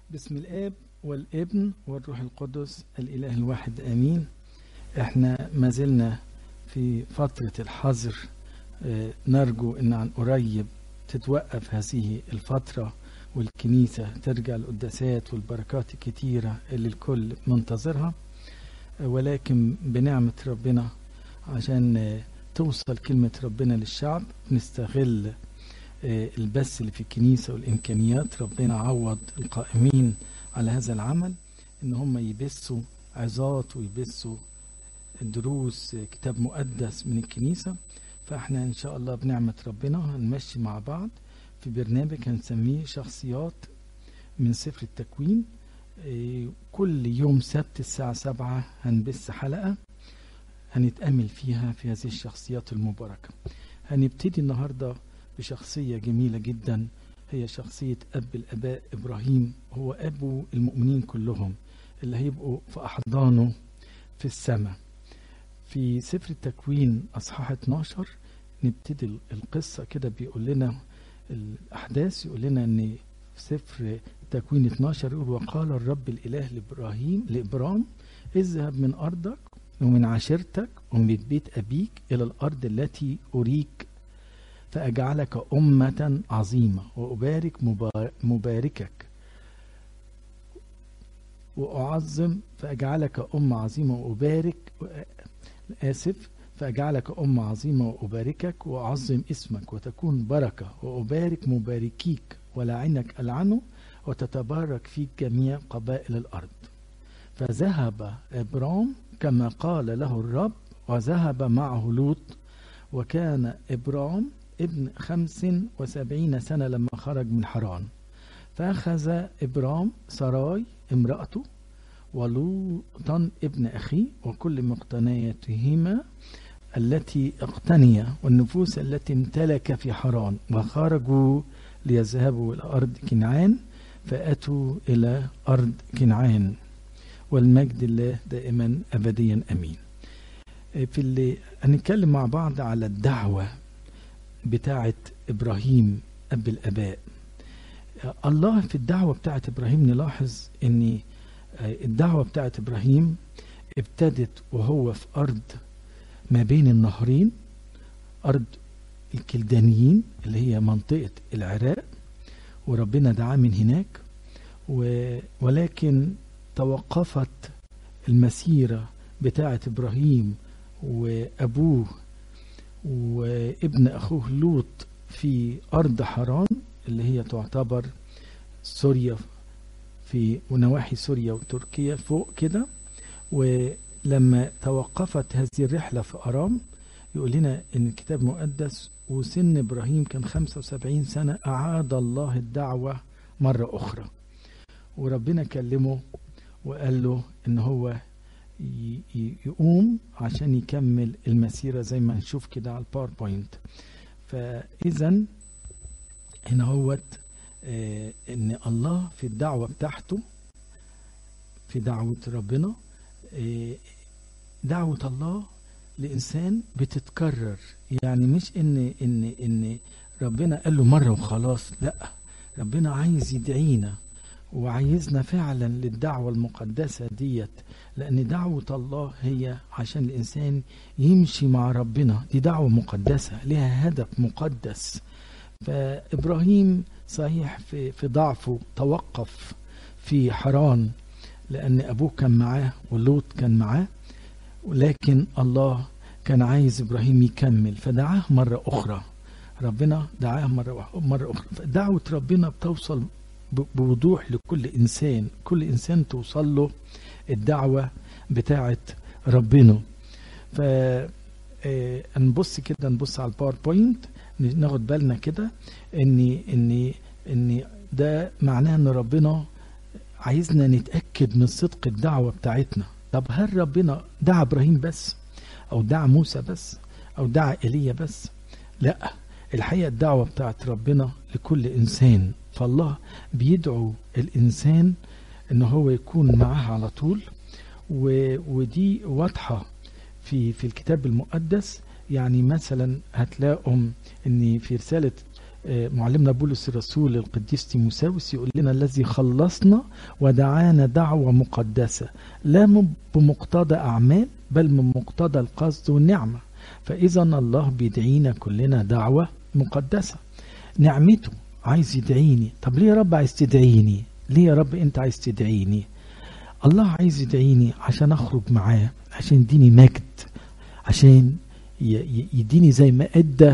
بسم الاب والابن والروح القدس الاله الواحد امين احنا ما زلنا في فترة الحظر آه، نرجو ان عن قريب تتوقف هذه الفترة والكنيسة ترجع القداسات والبركات الكتيرة اللي الكل منتظرها آه، ولكن بنعمة ربنا عشان آه، توصل كلمة ربنا للشعب نستغل آه، البث اللي في الكنيسة والإمكانيات ربنا عوض القائمين على هذا العمل إن هم يبثوا عظات ويبثوا دروس آه، كتاب مقدس من الكنيسة فاحنا إن شاء الله بنعمة ربنا هنمشي مع بعض في برنامج هنسميه شخصيات من سفر التكوين آه، كل يوم سبت الساعة سبعة هنبث حلقة هنتأمل فيها في هذه الشخصيات المباركة هنبتدي النهارده بشخصية جميلة جدا هي شخصية أب الآباء إبراهيم هو أبو المؤمنين كلهم اللي هيبقوا في أحضانه في السماء في سفر التكوين أصحاح 12 نبتدي القصة كده بيقول لنا الأحداث يقول لنا أن في سفر تكوين 12 يقول وقال الرب الإله لإبراهيم لإبرام اذهب من أرضك ومن عشيرتك ومن بيت أبيك إلى الأرض التي أريك فأجعلك أمة عظيمة وأبارك مبار- مباركك وأعظم فأجعلك أمة عظيمة وأبارك آسف فأجعلك أمة عظيمة وأباركك وأعظم اسمك وتكون بركة وأبارك مباركيك ولعنك ألعنه وتتبارك فيك جميع قبائل الأرض فذهب إبرام كما قال له الرب وذهب معه لوط وكان إبرام ابن خمس وسبعين سنة لما خرج من حران فأخذ إبرام سراي امرأته ولوطا ابن أخيه وكل مقتنياتهما التي اقتنيا والنفوس التي امتلك في حران وخرجوا ليذهبوا إلى أرض كنعان فأتوا إلى أرض كنعان والمجد الله دائما أبديا أمين في اللي هنتكلم مع بعض على الدعوة بتاعة إبراهيم أب الآباء الله في الدعوة بتاعة إبراهيم نلاحظ أن الدعوة بتاعة إبراهيم ابتدت وهو في أرض ما بين النهرين أرض الكلدانيين اللي هي منطقة العراق وربنا دعاه من هناك و- ولكن توقفت المسيرة بتاعة إبراهيم وأبوه وابن أخوه لوط في أرض حران اللي هي تعتبر سوريا في ونواحي سوريا وتركيا فوق كده ولما توقفت هذه الرحلة في أرام يقول لنا إن الكتاب المقدس وسن إبراهيم كان 75 سنة أعاد الله الدعوة مرة أخرى وربنا كلمه وقال له إن هو ي- ي- يقوم عشان يكمل المسيرة زي ما نشوف كده على الباوربوينت فإذا هنا هوت آه، إن الله في الدعوة بتاعته في دعوة ربنا آه، دعوة الله لإنسان بتتكرر يعني مش إن إن إن ربنا قال له مرة وخلاص لا ربنا عايز يدعينا وعايزنا فعلا للدعوة المقدسة ديت لأن دعوة الله هي عشان الإنسان يمشي مع ربنا دي دعوة مقدسة لها هدف مقدس فإبراهيم صحيح في, في ضعفه توقف في حران لأن أبوه كان معاه ولوط كان معاه ولكن الله كان عايز إبراهيم يكمل فدعاه مرة أخرى ربنا دعاه مرة مرة أخرى دعوة ربنا بتوصل ب- بوضوح لكل إنسان كل إنسان توصل له الدعوة بتاعة ربنا ف آه، نبص كده نبص على الباوربوينت ن- ناخد بالنا كده ان ان ان ده معناه ان ربنا عايزنا نتاكد من صدق الدعوه بتاعتنا طب هل ربنا دعا ابراهيم بس او دعا موسى بس او دعا ايليا بس لا الحقيقه الدعوه بتاعت ربنا لكل انسان فالله بيدعو الانسان ان هو يكون معاه على طول و... ودي واضحه في في الكتاب المقدس يعني مثلا هتلاقوا ان في رساله معلمنا بولس الرسول القديس تيموساوس يقول لنا الذي خلصنا ودعانا دعوة مقدسة لا بمقتضى أعمال بل من مقتضى القصد والنعمة فإذا الله بيدعينا كلنا دعوة مقدسة نعمته عايز يدعيني طب ليه يا رب عايز تدعيني ليه يا رب انت عايز تدعيني الله عايز يدعيني عشان اخرج معاه عشان يديني مجد عشان يديني زي ما ادى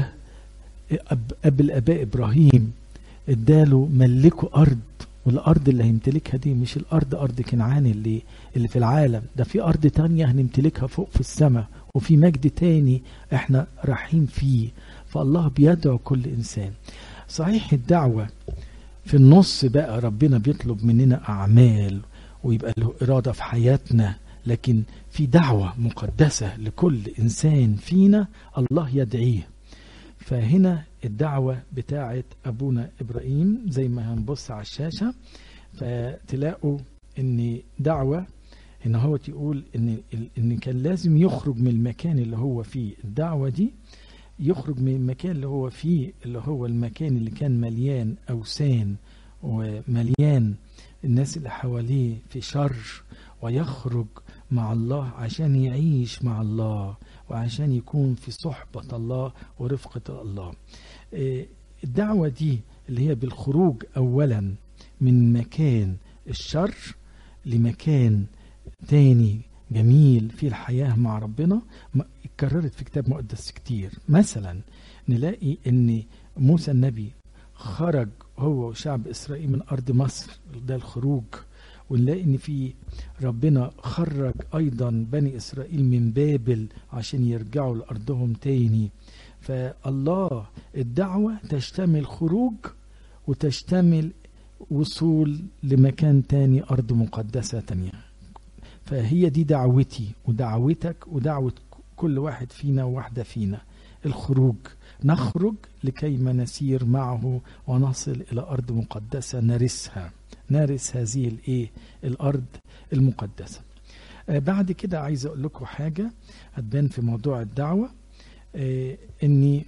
اب الاباء ابراهيم اداله ملكه ارض والارض اللي هيمتلكها دي مش الارض ارض كنعان اللي اللي في العالم ده في ارض تانية هنمتلكها فوق في السماء وفي مجد تاني احنا رايحين فيه فالله بيدعو كل انسان صحيح الدعوة في النص بقى ربنا بيطلب مننا اعمال ويبقى له اراده في حياتنا لكن في دعوه مقدسه لكل انسان فينا الله يدعيه فهنا الدعوة بتاعة أبونا إبراهيم زي ما هنبص على الشاشة فتلاقوا إن دعوة إن هو تقول إن إن كان لازم يخرج من المكان اللي هو فيه الدعوة دي يخرج من المكان اللي هو فيه اللي هو المكان اللي كان مليان أوثان ومليان الناس اللي حواليه في شر ويخرج مع الله عشان يعيش مع الله وعشان يكون في صحبة الله ورفقة الله الدعوة دي اللي هي بالخروج أولا من مكان الشر لمكان تاني جميل في الحياة مع ربنا اتكررت في كتاب مقدس كتير مثلا نلاقي ان موسى النبي خرج هو وشعب اسرائيل من ارض مصر ده الخروج ونلاقي ان في ربنا خرج ايضا بني اسرائيل من بابل عشان يرجعوا لارضهم تاني فالله الدعوه تشتمل خروج وتشتمل وصول لمكان تاني ارض مقدسه تانيه فهي دي دعوتي ودعوتك ودعوه كل واحد فينا وواحده فينا الخروج نخرج لكي ما نسير معه ونصل الى ارض مقدسه نرثها نرث هذه الايه الارض المقدسه آه بعد كده عايز اقول لكم حاجه هتبان في موضوع الدعوه آه اني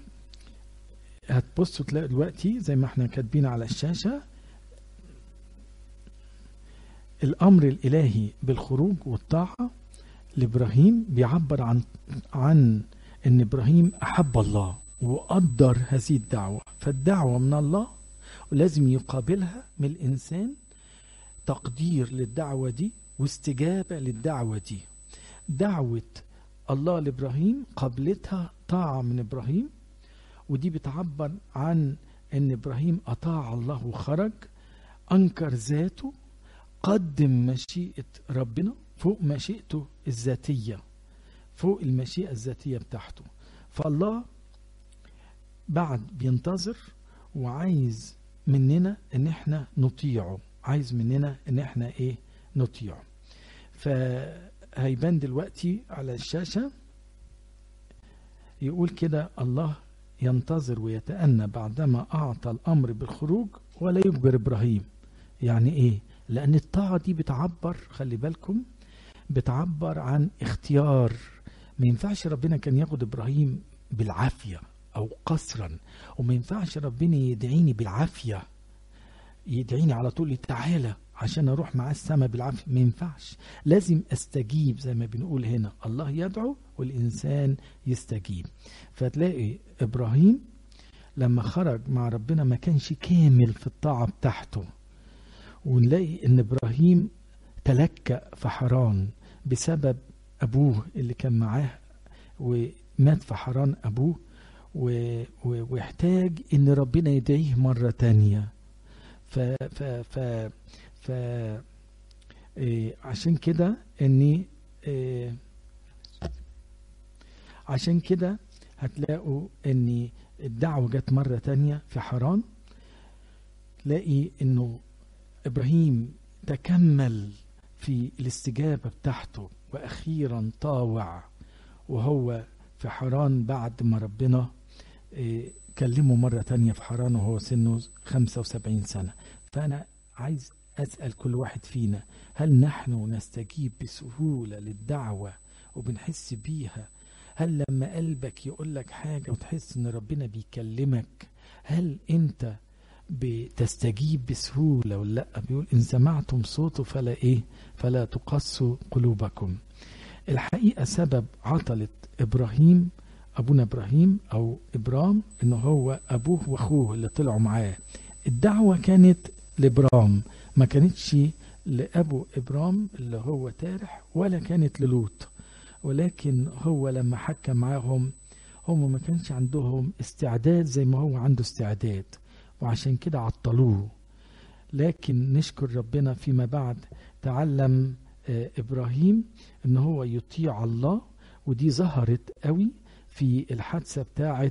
هتبصوا تلاقوا دلوقتي زي ما احنا كاتبين على الشاشه الامر الالهي بالخروج والطاعه لابراهيم بيعبر عن عن ان ابراهيم احب الله وقدر هذه الدعوه فالدعوه من الله ولازم يقابلها من الانسان تقدير للدعوه دي واستجابه للدعوه دي دعوه الله لابراهيم قبلتها طاعه من ابراهيم ودي بتعبر عن ان ابراهيم اطاع الله وخرج انكر ذاته قدم مشيئه ربنا فوق مشيئته الذاتيه فوق المشيئه الذاتيه بتاعته فالله بعد بينتظر وعايز مننا ان احنا نطيعه عايز مننا ان احنا ايه نطيعه فهيبان دلوقتي على الشاشة يقول كده الله ينتظر ويتأنى بعدما أعطى الأمر بالخروج ولا يجبر إبراهيم يعني إيه لأن الطاعة دي بتعبر خلي بالكم بتعبر عن اختيار ما ينفعش ربنا كان ياخد إبراهيم بالعافية أو قصرا وما ينفعش ربنا يدعيني بالعافية يدعيني على طول تعالى عشان اروح معاه السماء بالعافيه ما ينفعش لازم استجيب زي ما بنقول هنا الله يدعو والانسان يستجيب فتلاقي ابراهيم لما خرج مع ربنا ما كانش كامل في الطاعه بتاعته ونلاقي ان ابراهيم تلكأ في حران بسبب ابوه اللي كان معاه ومات في حران ابوه ويحتاج ان ربنا يدعيه مره تانيه ف ف ف ف إيه عشان كده اني إيه عشان كده هتلاقوا ان الدعوة جت مرة تانية في حران تلاقي انه ابراهيم تكمل في الاستجابة بتاعته واخيرا طاوع وهو في حران بعد ما ربنا إيه كلمه مرة تانية في حران وهو سنه 75 سنة فأنا عايز أسأل كل واحد فينا هل نحن نستجيب بسهولة للدعوة وبنحس بيها هل لما قلبك يقول لك حاجة وتحس ان ربنا بيكلمك هل انت بتستجيب بسهولة ولا لا بيقول إن سمعتم صوته فلا إيه فلا تقسوا قلوبكم الحقيقة سبب عطلة إبراهيم أبونا إبراهيم أو إبرام إنه هو أبوه وأخوه اللي طلعوا معاه الدعوة كانت لإبرام ما كانتش لأبو إبرام اللي هو تارح ولا كانت للوط ولكن هو لما حكى معاهم هم ما كانش عندهم استعداد زي ما هو عنده استعداد وعشان كده عطلوه لكن نشكر ربنا فيما بعد تعلم إبراهيم إن هو يطيع الله ودي ظهرت قوي في الحادثة بتاعة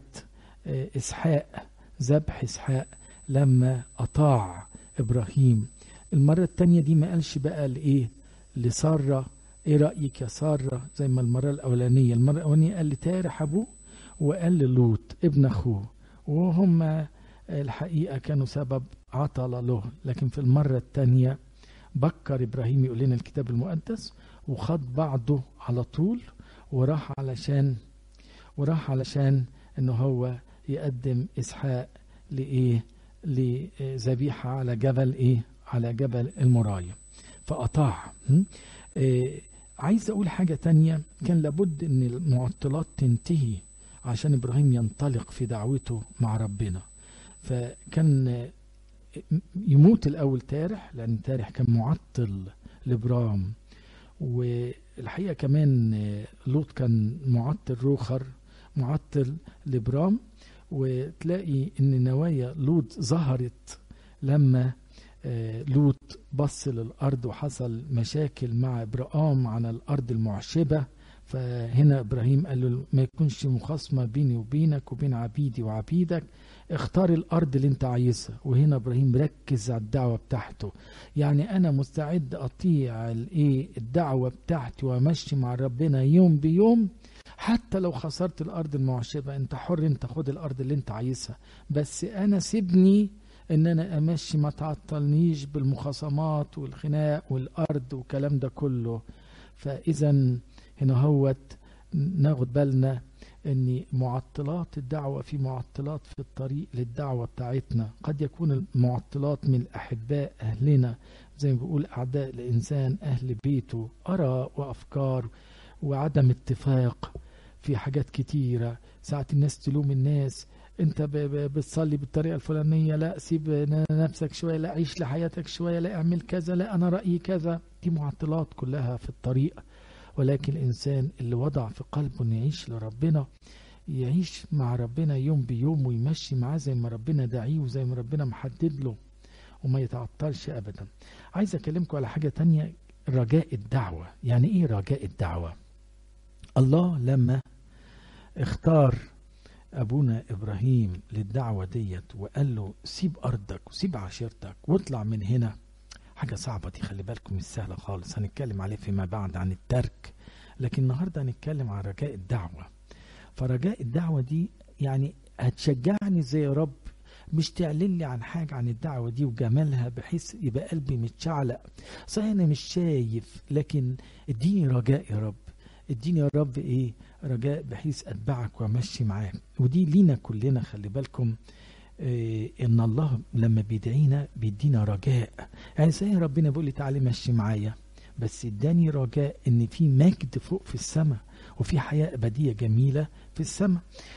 إسحاق ذبح إسحاق لما أطاع إبراهيم المرة التانية دي ما قالش بقى لإيه لسارة إيه رأيك يا سارة زي ما المرة الأولانية المرة الأولانية قال لتارح أبوه وقال للوط ابن أخوه وهم الحقيقة كانوا سبب عطل له لكن في المرة التانية بكر إبراهيم يقول لنا الكتاب المقدس وخد بعضه على طول وراح علشان وراح علشان انه هو يقدم اسحاق لايه لذبيحه على جبل ايه على جبل المرايه فاطاع إيه عايز اقول حاجه تانية كان لابد ان المعطلات تنتهي عشان ابراهيم ينطلق في دعوته مع ربنا فكان يموت الاول تارح لان تارح كان معطل لابرام والحقيقه كمان لوط كان معطل روخر معطل لابرام وتلاقي ان نوايا لوط ظهرت لما لوط بص للارض وحصل مشاكل مع ابرام عن الارض المعشبه فهنا ابراهيم قال له ما يكونش مخاصمه بيني وبينك وبين عبيدي وعبيدك اختار الارض اللي انت عايزها وهنا ابراهيم ركز على الدعوه بتاعته يعني انا مستعد اطيع الايه الدعوه بتاعتي وامشي مع ربنا يوم بيوم حتى لو خسرت الارض المعشبه انت حر انت خد الارض اللي انت عايزها بس انا سيبني ان انا امشي ما تعطلنيش بالمخاصمات والخناق والارض والكلام ده كله فاذا هنا هوت ناخد بالنا ان معطلات الدعوه في معطلات في الطريق للدعوه بتاعتنا قد يكون المعطلات من الاحباء اهلنا زي ما بيقول اعداء الانسان اهل بيته اراء وافكار وعدم اتفاق في حاجات كتيره ساعات الناس تلوم الناس انت بتصلي بالطريقه الفلانيه لا سيب نفسك شويه لا عيش لحياتك شويه لا اعمل كذا لا انا رايي كذا دي معطلات كلها في الطريق ولكن الإنسان اللي وضع في قلبه أنه يعيش لربنا يعيش مع ربنا يوم بيوم ويمشي معاه زي ما ربنا داعيه وزي ما ربنا محدد له وما يتعطلش أبدا عايز أكلمكم على حاجة تانية رجاء الدعوة يعني إيه رجاء الدعوة الله لما اختار أبونا إبراهيم للدعوة ديت وقال له سيب أرضك وسيب عشيرتك واطلع من هنا حاجة صعبة دي خلي بالكم مش سهلة خالص هنتكلم عليه فيما بعد عن الترك لكن النهاردة هنتكلم عن رجاء الدعوة فرجاء الدعوة دي يعني هتشجعني ازاي يا رب مش تعلن لي عن حاجة عن الدعوة دي وجمالها بحيث يبقى قلبي متشعلق صحيح أنا مش شايف لكن اديني رجاء يا رب اديني يا رب ايه رجاء بحيث اتبعك وامشي معاك ودي لينا كلنا خلي بالكم إيه ان الله لما بيدعينا بيدينا رجاء يعني زي ربنا بيقول لي تعالى مشي معايا بس اداني رجاء ان في مجد فوق في السماء وفي حياة أبدية جميلة في السماء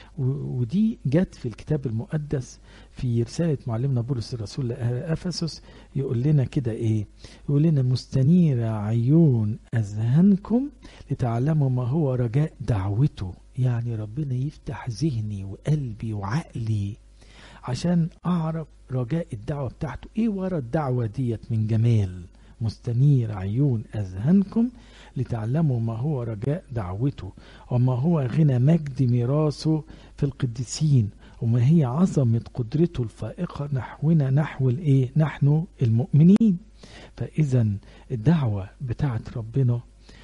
ودي جت في الكتاب المقدس في رسالة معلمنا بولس الرسول لأفسس يقول لنا كده إيه يقول لنا مستنير عيون أذهانكم لتعلموا ما هو رجاء دعوته يعني ربنا يفتح ذهني وقلبي وعقلي عشان أعرف رجاء الدعوة بتاعته إيه ورا الدعوة ديت من جمال مستنير عيون أذهانكم لتعلموا ما هو رجاء دعوته وما هو غنى مجد ميراثه في القديسين وما هي عظمة قدرته الفائقة نحونا نحو الايه نحن المؤمنين فإذا الدعوة بتاعت ربنا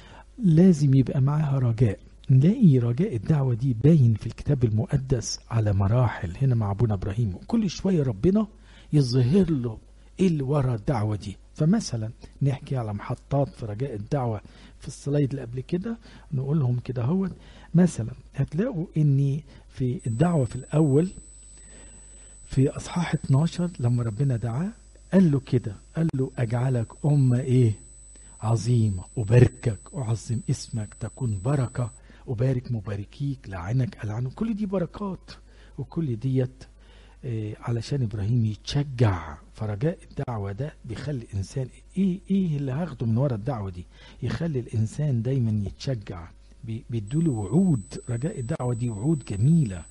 لازم يبقى معاها رجاء نلاقي رجاء الدعوة دي باين في الكتاب المقدس على مراحل هنا مع أبونا إبراهيم كل شوية ربنا يظهر له ايه اللي ورا الدعوة دي فمثلا نحكي على محطات في رجاء الدعوة في السلايد اللي قبل كده نقول لهم كده هو مثلا هتلاقوا اني في الدعوة في الاول في اصحاح 12 لما ربنا دعاه قال له كده قال له اجعلك امه ايه عظيمه اباركك اعظم اسمك تكون بركه أبارك مباركيك لعنك ألعنه كل دي بركات وكل ديت إيه علشان إبراهيم يتشجع فرجاء الدعوة ده بيخلي الإنسان إيه إيه اللي هاخده من ورا الدعوة دي يخلي الإنسان دايما يتشجع بيدوله وعود رجاء الدعوة دي وعود جميلة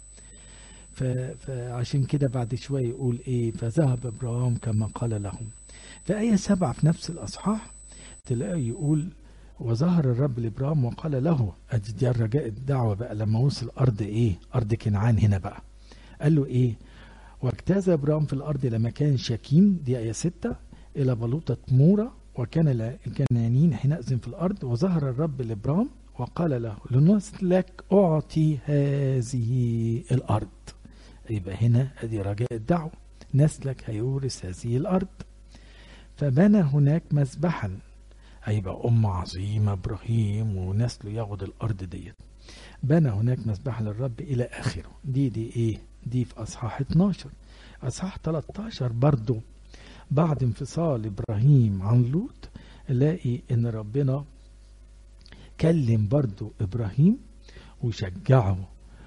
فعشان كده بعد شوية يقول إيه فذهب إبراهيم كما قال لهم في آية سبعة في نفس الأصحاح تلاقيه يقول وظهر الرب لابراهيم وقال له ادي دي الرجاء الدعوه بقى لما وصل ارض ايه ارض كنعان هنا بقى قال له ايه واجتاز ابراهيم في الارض لمكان شكيم دي ايه ستة الى بلوطة مورة وكان الكنانيين حينئذ في الارض وظهر الرب لابراهيم وقال له لنسلك اعطي هذه الارض يبقى هنا ادي رجاء الدعوه نسلك هيورث هذه الارض فبنى هناك مسبحا هيبقى أم عظيمة إبراهيم ونسله ياخد الأرض ديت بنى هناك مسبح للرب إلى آخره دي دي إيه دي في أصحاح 12 أصحاح 13 برضو بعد انفصال إبراهيم عن لوط نلاقي إن ربنا كلم برضو إبراهيم وشجعه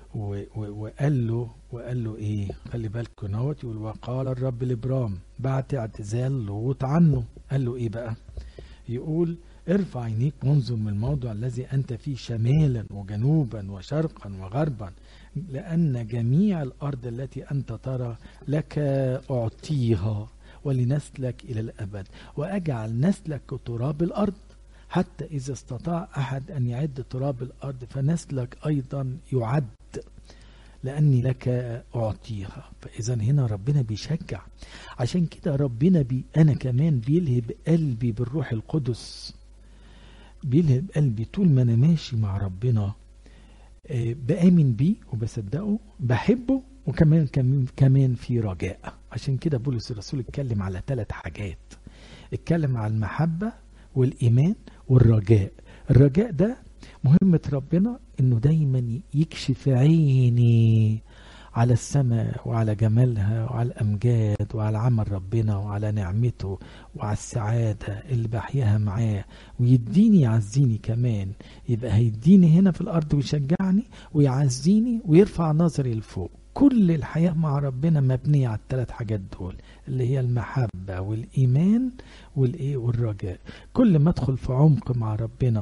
وقال له وقال له ايه خلي بالكم نوت يقول وقال الرب لابرام بعد اعتزال لوط عنه قال له ايه بقى يقول ارفع عينيك وانظر من الموضع الذي أنت فيه شمالا وجنوبا وشرقا وغربا لأن جميع الأرض التي أنت ترى لك أعطيها ولنسلك إلى الأبد وأجعل نسلك كتراب الأرض حتى إذا استطاع أحد أن يعد تراب الأرض فنسلك أيضا يعد لأني لك أعطيها فإذا هنا ربنا بيشجع عشان كده ربنا بي أنا كمان بيلهب قلبي بالروح القدس بيلهب قلبي طول ما أنا ماشي مع ربنا بآمن بيه وبصدقه بحبه وكمان كمان في رجاء عشان كده بولس الرسول اتكلم على ثلاث حاجات اتكلم على المحبة والإيمان والرجاء الرجاء ده مهمة ربنا انه دايما يكشف عيني على السماء وعلى جمالها وعلى الأمجاد وعلى عمل ربنا وعلى نعمته وعلى السعادة اللي بحياها معاه ويديني يعزيني كمان يبقى هيديني هنا في الأرض ويشجعني ويعزيني ويرفع نظري لفوق كل الحياة مع ربنا مبنية على الثلاث حاجات دول اللي هي المحبة والإيمان والإيه والرجاء كل ما أدخل في عمق مع ربنا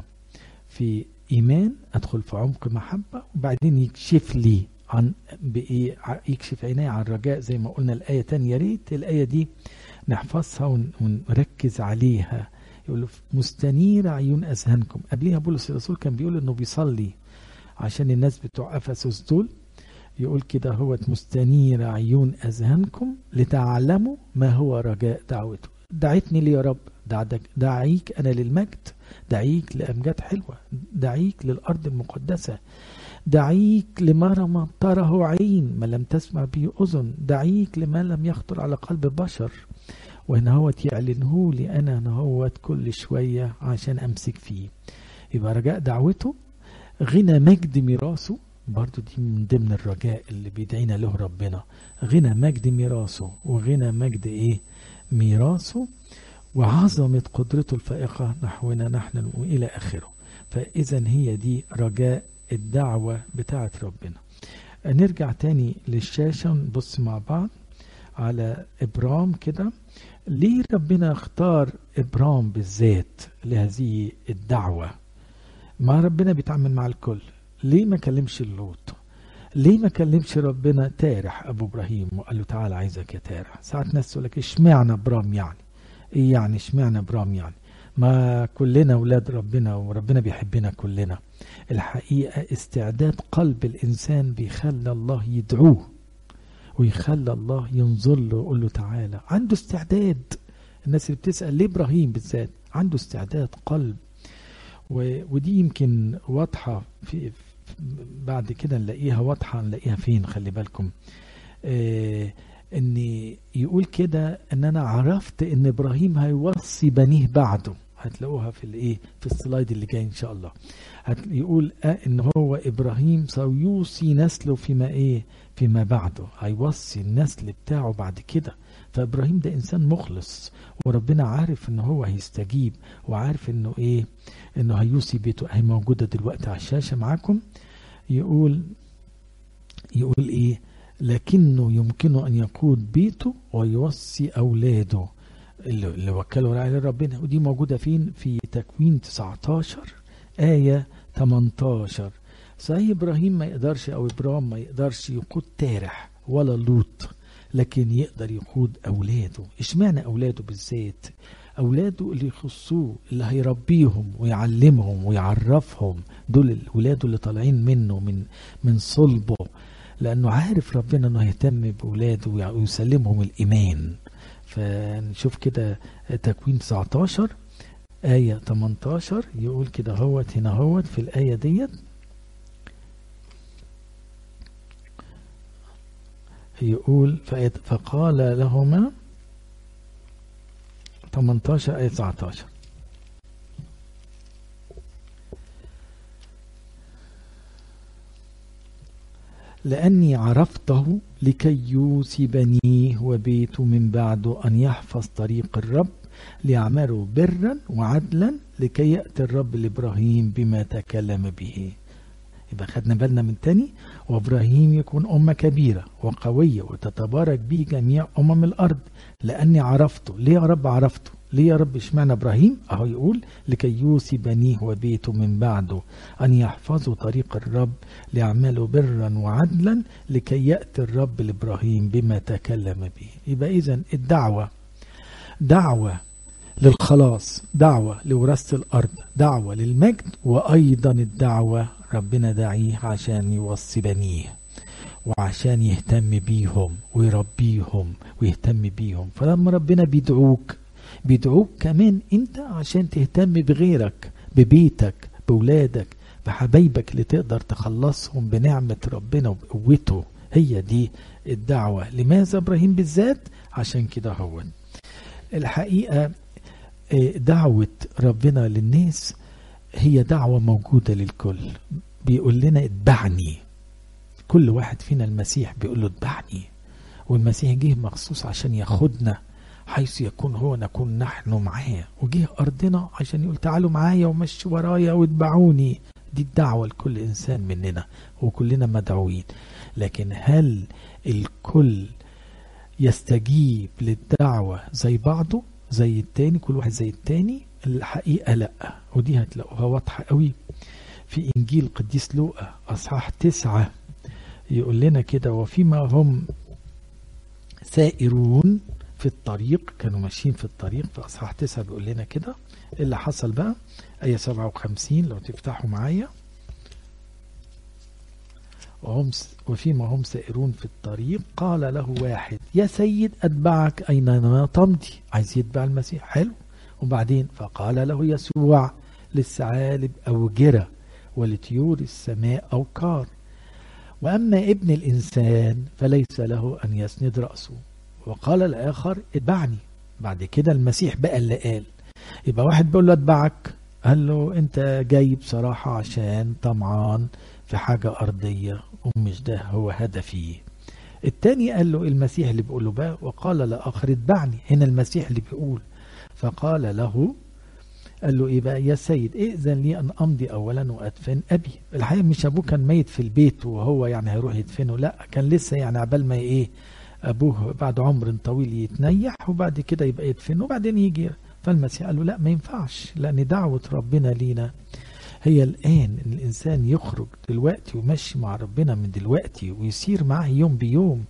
في إيمان أدخل في عمق محبة وبعدين يكشف لي عن بإيه يكشف عيني عن الرجاء زي ما قلنا الآية تانية يا ريت الآية دي نحفظها ونركز عليها يقول مستنير عيون أذهانكم قبليها بولس الرسول كان بيقول إنه بيصلي عشان الناس بتوع أفسس دول يقول كده هو مستنير عيون أذهانكم لتعلموا ما هو رجاء دعوته دعيتني لي يا رب دعك دعيك أنا للمجد دعيك لأمجاد حلوة دعيك للأرض المقدسة دعيك لما لم تره عين ما لم تسمع به أذن دعيك لما لم يخطر على قلب بشر وإن هوت يعلنه لي أنا نهوت كل شوية عشان أمسك فيه يبقى رجاء دعوته غنى مجد ميراثه برضو دي من ضمن الرجاء اللي بيدعينا له ربنا غنى مجد ميراثه وغنى مجد ايه ميراثه وعظمة قدرته الفائقة نحونا نحن وإلى آخره فإذا هي دي رجاء الدعوة بتاعة ربنا نرجع تاني للشاشة نبص مع بعض على إبرام كده ليه ربنا اختار إبرام بالذات لهذه الدعوة ما ربنا بيتعامل مع الكل ليه ما كلمش اللوط ليه ما كلمش ربنا تارح ابو ابراهيم وقال له تعالى عايزك يا تارح ساعات ناس تقول لك اشمعنى ابرام يعني ايه يعني اشمعنى ابرام يعني ما كلنا اولاد ربنا وربنا بيحبنا كلنا الحقيقه استعداد قلب الانسان بيخلى الله يدعوه ويخلى الله ينظر له ويقول له تعالى عنده استعداد الناس اللي بتسال ليه ابراهيم بالذات عنده استعداد قلب ودي يمكن واضحه في بعد كده نلاقيها واضحه نلاقيها فين خلي بالكم آه ان يقول كده ان انا عرفت ان ابراهيم هيوصي بنيه بعده هتلاقوها في الايه في السلايد اللي جاي ان شاء الله يقول آه ان هو ابراهيم سيوصي نسله فيما ايه فيما بعده هيوصي النسل بتاعه بعد كده فابراهيم ده انسان مخلص وربنا عارف ان هو هيستجيب وعارف انه ايه انه هيوصي بيته هي موجوده دلوقتي على الشاشه معاكم يقول يقول ايه لكنه يمكنه ان يقود بيته ويوصي اولاده اللي وكلوا على ربنا ودي موجوده فين في تكوين 19 ايه 18 صحيح ابراهيم ما يقدرش او ابراهيم ما يقدرش يقود تارح ولا لوط لكن يقدر يقود اولاده اشمعنى اولاده بالذات اولاده اللي يخصوه اللي هيربيهم ويعلمهم ويعرفهم دول الاولاد اللي طالعين منه من من صلبه لانه عارف ربنا انه يهتم باولاده ويسلمهم الايمان فنشوف كده تكوين 19 آية 18 يقول كده هوت هنا هوت في الآية ديت يقول فقال لهما 18 آية 19 لأني عرفته لكي يوصي بنيه وبيت من بعده أن يحفظ طريق الرب ليعملوا برا وعدلا لكي يأتي الرب لإبراهيم بما تكلم به يبقى خدنا بالنا من تاني وإبراهيم يكون أمة كبيرة وقوية وتتبارك به جميع أمم الأرض لأني عرفته ليه يا رب عرفته ليه يا رب اشمعنى ابراهيم اهو يقول لكي يوصي بنيه وبيته من بعده ان يحفظوا طريق الرب ليعملوا برا وعدلا لكي ياتي الرب لابراهيم بما تكلم به يبقى اذا الدعوه دعوه للخلاص دعوه لوراثه الارض دعوه للمجد وايضا الدعوه ربنا داعيه عشان يوصي بنيه وعشان يهتم بيهم ويربيهم ويهتم بيهم فلما ربنا بيدعوك بيدعوك كمان انت عشان تهتم بغيرك ببيتك بولادك بحبايبك اللي تقدر تخلصهم بنعمة ربنا وبقوته هي دي الدعوة لماذا ابراهيم بالذات عشان كده هو الحقيقة دعوة ربنا للناس هي دعوة موجودة للكل بيقول لنا اتبعني كل واحد فينا المسيح بيقول له اتبعني والمسيح جه مخصوص عشان ياخدنا حيث يكون هو نكون نحن معاه وجه أرضنا عشان يقول تعالوا معايا ومشوا ورايا واتبعوني دي الدعوة لكل إنسان مننا وكلنا مدعوين لكن هل الكل يستجيب للدعوة زي بعضه زي التاني كل واحد زي التاني الحقيقة لا ودي هتلاقوها واضحة قوي في إنجيل قديس لوقا أصحاح تسعة يقول لنا كده وفيما هم سائرون في الطريق كانوا ماشيين في الطريق في أصحاح تسعة بيقول لنا كده اللي حصل بقى آية 57 لو تفتحوا معايا وهم وفيما هم سائرون في الطريق قال له واحد يا سيد أتبعك أينما تمضي عايز يتبع المسيح حلو وبعدين فقال له يسوع للثعالب أوجرة ولطيور السماء أوكار وأما ابن الإنسان فليس له أن يسند رأسه وقال الآخر اتبعني بعد كده المسيح بقى اللي قال يبقى واحد بيقول له اتبعك قال له انت جاي بصراحة عشان طمعان في حاجة أرضية ومش ده هو هدفي التاني قال له المسيح اللي بيقول له بقى وقال لآخر اتبعني هنا المسيح اللي بيقول فقال له قال له ايه بقى يا سيد ائذن لي ان امضي اولا وادفن ابي الحقيقه مش ابوه كان ميت في البيت وهو يعني هيروح يدفنه لا كان لسه يعني عبال ما ايه ابوه بعد عمر طويل يتنيح وبعد كده يبقى يدفنه وبعدين يجي فالمسيح قال له لا ما ينفعش لان دعوه ربنا لينا هي الان ان الانسان يخرج دلوقتي ويمشي مع ربنا من دلوقتي ويسير معاه يوم بيوم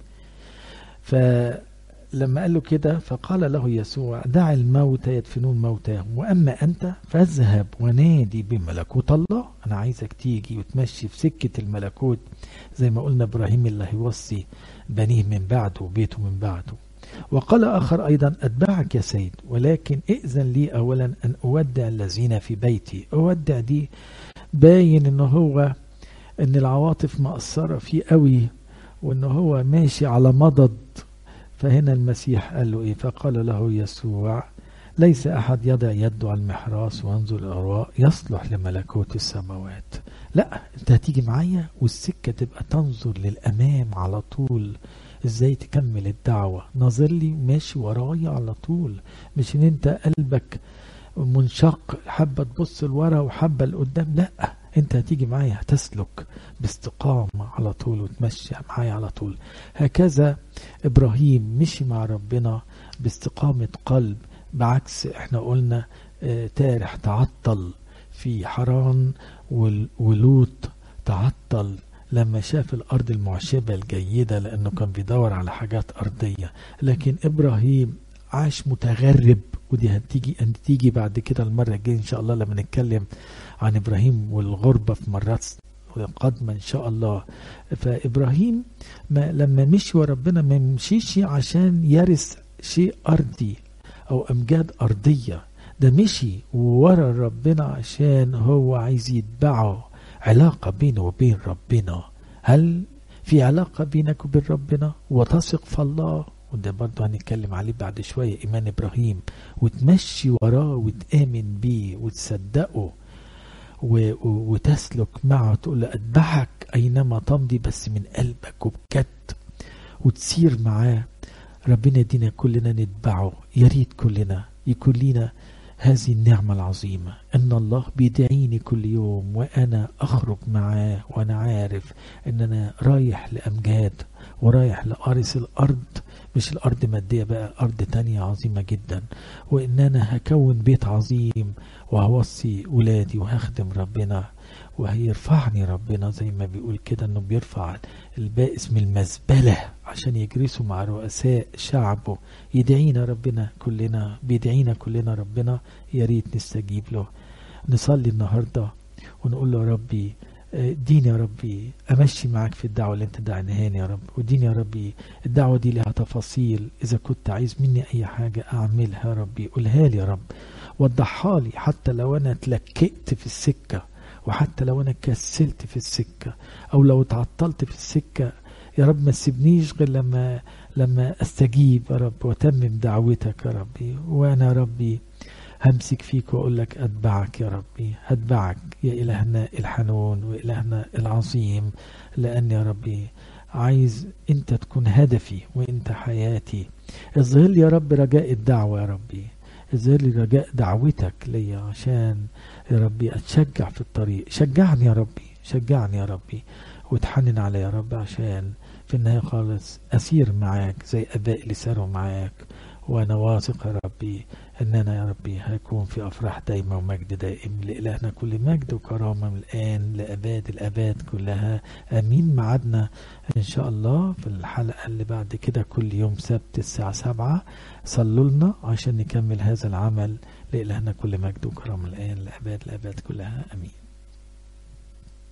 فلما قال له كده فقال له يسوع دع الموتى يدفنون موتاهم واما انت فاذهب ونادي بملكوت الله انا عايزك تيجي وتمشي في سكه الملكوت زي ما قلنا ابراهيم اللي هيوصي بنيه من بعده وبيته من بعده وقال آخر أيضا أتبعك يا سيد ولكن ائذن لي أولا أن أودع الذين في بيتي أودع دي باين إن هو إن العواطف مأثرة فيه قوي وإن هو ماشي على مضض فهنا المسيح قال له إيه فقال له يسوع ليس أحد يضع يده على المحراس وينظر الأرواء يصلح لملكوت السماوات لا انت هتيجي معايا والسكة تبقى تنظر للأمام على طول ازاي تكمل الدعوة ناظر لي ماشي ورايا على طول مش ان انت قلبك منشق حبة تبص لورا وحبة لقدام لا انت هتيجي معايا هتسلك باستقامة على طول وتمشي معايا على طول هكذا ابراهيم مشي مع ربنا باستقامة قلب بعكس احنا قلنا اه تارح تعطل في حران ولوط تعطل لما شاف الأرض المعشبة الجيدة لأنه كان بيدور على حاجات أرضية لكن إبراهيم عاش متغرب ودي هتيجي هتيجي بعد كده المرة الجاية إن شاء الله لما نتكلم عن إبراهيم والغربة في مرات قادمة إن شاء الله فإبراهيم ما لما مشي وربنا ما مشيش عشان يرث شيء أرضي أو أمجاد أرضية ده مشي ورا ربنا عشان هو عايز يتبعه علاقة بينه وبين ربنا هل في علاقة بينك وبين ربنا وتثق في الله وده برضه هنتكلم عليه بعد شوية إيمان إبراهيم وتمشي وراه وتآمن بيه وتصدقه وتسلك معه تقول له أتبعك أينما تمضي بس من قلبك وبجد وتسير معاه ربنا يدينا كلنا نتبعه يا ريت كلنا يكون لنا هذه النعمة العظيمة أن الله بيدعيني كل يوم وأنا أخرج معاه وأنا عارف أن أنا رايح لأمجاد ورايح لأرث الأرض مش الأرض مادية بقى أرض تانية عظيمة جدا وإن أنا هكون بيت عظيم وهوصي ولادي وهخدم ربنا وهيرفعني ربنا زي ما بيقول كده انه بيرفع البائس من المزبلة عشان يجلسوا مع رؤساء شعبه يدعينا ربنا كلنا بيدعينا كلنا ربنا يا ريت نستجيب له نصلي النهاردة ونقول له يا ربي ديني يا ربي امشي معاك في الدعوه اللي انت دعنهاني يا رب وديني يا ربي الدعوه دي لها تفاصيل اذا كنت عايز مني اي حاجه اعملها يا ربي قولها لي يا رب وضحها لي حتى لو انا اتلكئت في السكه وحتى لو انا كسلت في السكه او لو اتعطلت في السكه يا رب ما تسيبنيش غير لما لما استجيب يا رب واتمم دعوتك يا ربي وانا يا ربي همسك فيك واقول لك اتبعك يا ربي اتبعك يا الهنا الحنون والهنا العظيم لان يا ربي عايز انت تكون هدفي وانت حياتي اظهر لي يا رب رجاء الدعوه يا ربي اظهر لي رجاء دعوتك ليا عشان يا ربي اتشجع في الطريق شجعني يا ربي شجعني يا ربي وتحنن علي يا رب عشان في النهايه خالص اسير معاك زي اباء اللي ساروا معاك وانا واثق يا ربي ان انا يا ربي هكون في افراح دايما ومجد دائم لالهنا كل مجد وكرامه من الان لاباد الاباد كلها امين معادنا ان شاء الله في الحلقه اللي بعد كده كل يوم سبت الساعه سبعة صلوا لنا عشان نكمل هذا العمل لالهنا كل مجد وكرامه الان لاباد الاباد كلها امين